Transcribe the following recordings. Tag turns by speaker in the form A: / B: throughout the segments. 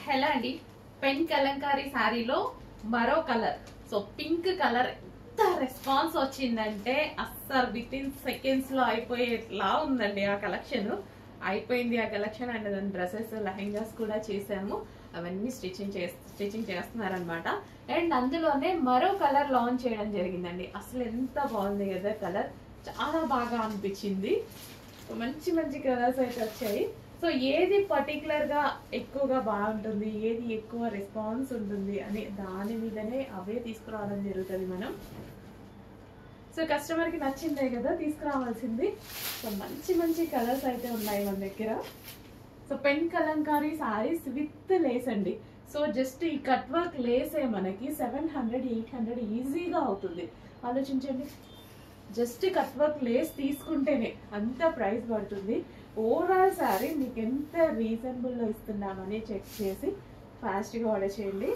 A: hello అండి pen Kalamkari శారీలో మరో కలర్ సో పింక్ కలర్ ఎంత రెస్పాన్స్ వచ్చిందంటే అస్సలు విత్ ఇన్ సెకండ్స్ లో అయిపోయేలా ఉందండి ఆ కలెక్షన్ అయిపోయింది ఆ కలెక్షన్ అండ్ దాని డ్రెస్సెస్ లెహెంగాస్ కూడా చేసాము అవన్నీ స్టిచ్చింగ్ చే స్టిచ్చింగ్ చేస్తున్నారనమాట అండ్ అందులోనే మరో కలర్ లాంచ్ చేయడం జరిగిందండి అసలు ఎంత బాగుంది కదా కలర్ చాలా బాగా అనిపించింది సో మంచి మంచి కలర్స్ అయితే వచ్చాయి సో ఏది పర్టికులర్ గా ఎక్కువగా బాగుంటుంది ఏది ఎక్కువ రెస్పాన్స్ ఉంటుంది అని దాని మీదనే అవే తీసుకురావడం జరుగుతుంది మనం సో కస్టమర్ కి నచ్చిందే కదా తీసుకురావాల్సింది సో మంచి మంచి కలర్స్ అయితే ఉన్నాయి మన దగ్గర so pen Kalamkari sarees with lace అండి సో జస్ట్ ఈ కట్ వర్క్ లేసే మనకి సెవెన్ హండ్రెడ్ ఎయిట్ హండ్రెడ్ ఈజీగా అవుతుంది ఆలోచించండి జస్ట్ కట్ వర్క్ లేస్ తీసుకుంటేనే అంత ప్రైస్ పడుతుంది ఓవరాల్ సారీ మీకు ఎంత రీజనబుల్లో ఇస్తున్నామని చెక్ చేసి ఫాస్ట్గా ఆర్డర్ చేయండి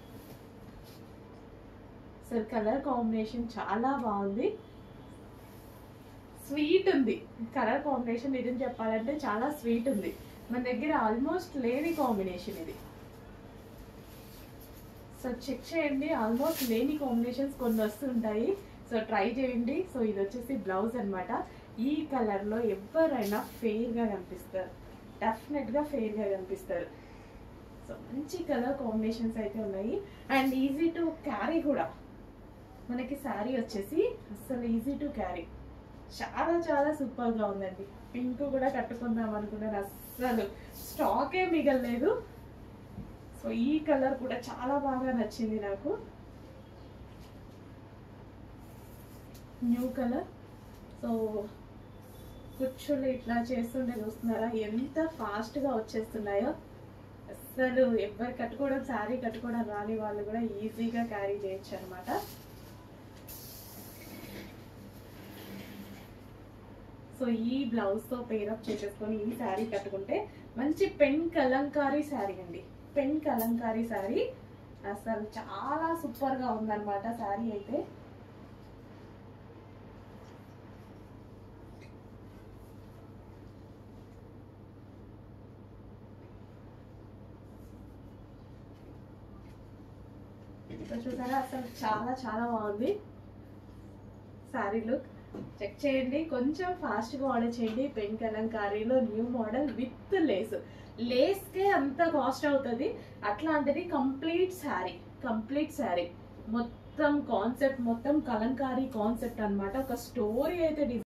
A: సో కలర్ కాంబినేషన్ చాలా బాగుంది స్వీట్ ఉంది కలర్ కాంబినేషన్ నిజం చెప్పాలంటే చాలా స్వీట్ ఉంది మన దగ్గర ఆల్మోస్ట్ లేని కాంబినేషన్ ఇది సో చెక్ చేయండి ఆల్మోస్ట్ లేని కాంబినేషన్స్ కొన్ని వస్తుంటాయి సో ట్రై చేయండి సో ఇది వచ్చేసి బ్లౌజ్ అన్నమాట ఈ కలర్ లో ఎవరైనా ఫెయిర్ గా కనిపిస్తారు డెఫినెట్ గా ఫెయిర్ గా కనిపిస్తారు సో మంచి కలర్ కాంబినేషన్స్ అయితే ఉన్నాయి అండ్ ఈజీ టు క్యారీ కూడా మనకి శారీ వచ్చేసి అస్సలు ఈజీ టు క్యారీ చాలా చాలా సూపర్ గా ఉందండి పింక్ కూడా కట్టుకుందాం అనుకున్నాను అస్సలు స్టాకే మిగలలేదు సో ఈ కలర్ కూడా చాలా బాగా నచ్చింది నాకు న్యూ కలర్ సో కుచ్చులు ఇట్లా చేస్తుండే చూస్తున్నారా ఎంత ఫాస్ట్ గా వచ్చేస్తున్నాయో అస్సలు ఎవరు కట్టుకోవడం శారీ కట్టుకోవడం రాని వాళ్ళు కూడా ఈజీగా క్యారీ చేయొచ్చు అనమాట సో ఈ బ్లౌజ్ తో పేరప్ చేసేసుకొని ఈ శారీ కట్టుకుంటే మంచి పెన్ కలంకారీ శారీ అండి పెన్ కలంకారీ శారీ అసలు చాలా సూపర్ గా ఉందన్నమాట శారీ అయితే ఇక్కడ చూసారా అసలు చాలా చాలా బాగుంది శారీ లుక్ చెక్ చేయండి కొంచెం ఫాస్ట్ గా ఆర్డర్ చేయండి పెన్ కలంకారీలో new model with lace lace కే అంత కాస్ట్ అవుతుంది అట్లాంటిది కంప్లీట్ శారీ కంప్లీట్ శారీ మొత్తం కాన్సెప్ట్ మొత్తం కలంకారీ కాన్సెప్ట్ అన్నమాట ఒక స్టోరీ అయితే